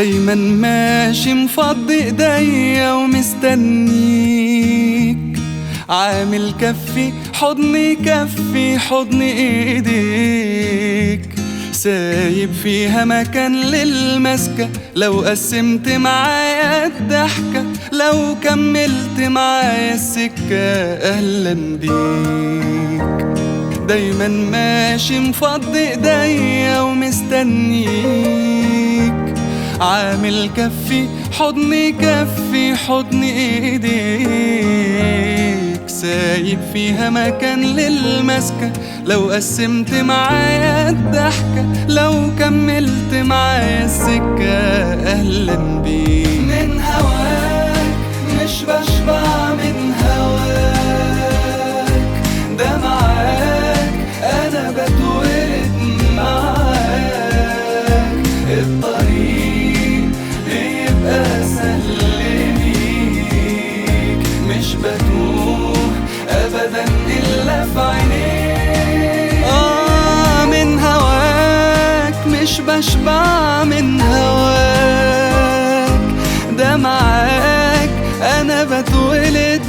دايما ماشي مفضي ايديا ومستنيك عامل كفي حضني كفي حضن ايديك سايب فيها مكان للمسكة لو قسمت معايا الضحكة لو كملت معايا السكة أهلا بيك دايما ماشي مفضي ايديا ومستنيك عامل كفي حضني كفي حضن ايديك سايب فيها مكان للمسكة لو قسمت معايا الضحكة لو كملت معايا السكة أهلا بيك من هواك مش بشبع من هواك ده معاك أنا بتولد معاك الطريق بيبقى سهل بيك مش بتوه أبدا إلا في عينيك آه من هواك مش بشبع من هواك ده معاك أنا بتولد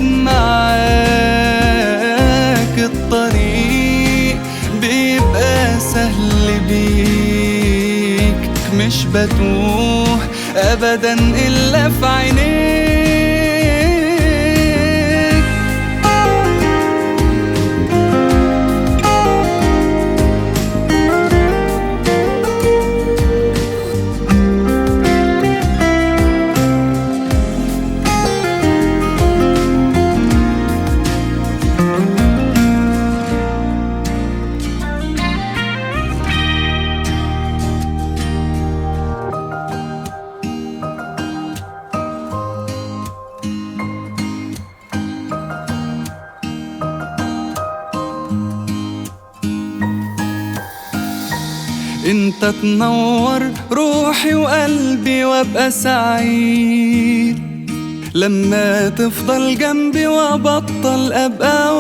معاك الطريق بيبقى سهل بيك مش بتوه أبدا إلا في عينيك انت تنور روحي وقلبي وابقى سعيد لما تفضل جنبي وابطل ابقى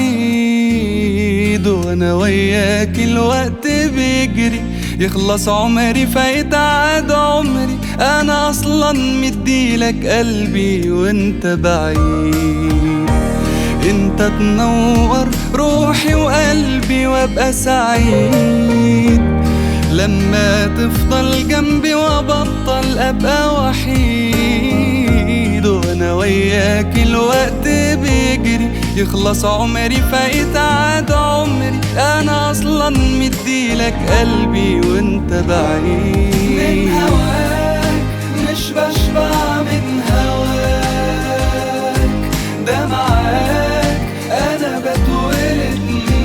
وحيد وانا وياك الوقت بيجري يخلص عمري فيتعاد عمري انا اصلا مديلك قلبي وانت بعيد انت تنور روحي وقلبي وابقى سعيد لما تفضل جنبي وابطل ابقى وحيد وانا وياك الوقت بيجري يخلص عمري فيتعاد عمري انا اصلا مديلك قلبي وانت بعيد من هواك مش بشبع من هواك ده معاك انا بتولد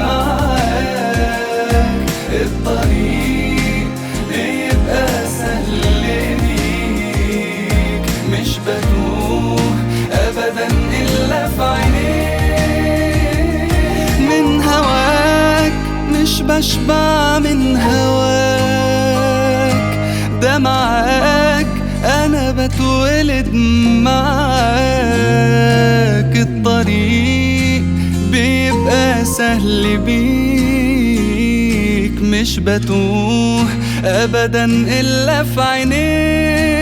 معاك الطريق بيبقى سهل بيك مش بتوه ابدا الا في عينيك من هواك مش بشبع من هواك ده معاك انا بتولد معاك الطريق بيبقى سهل بيك مش بتوه ابدا الا في عينيك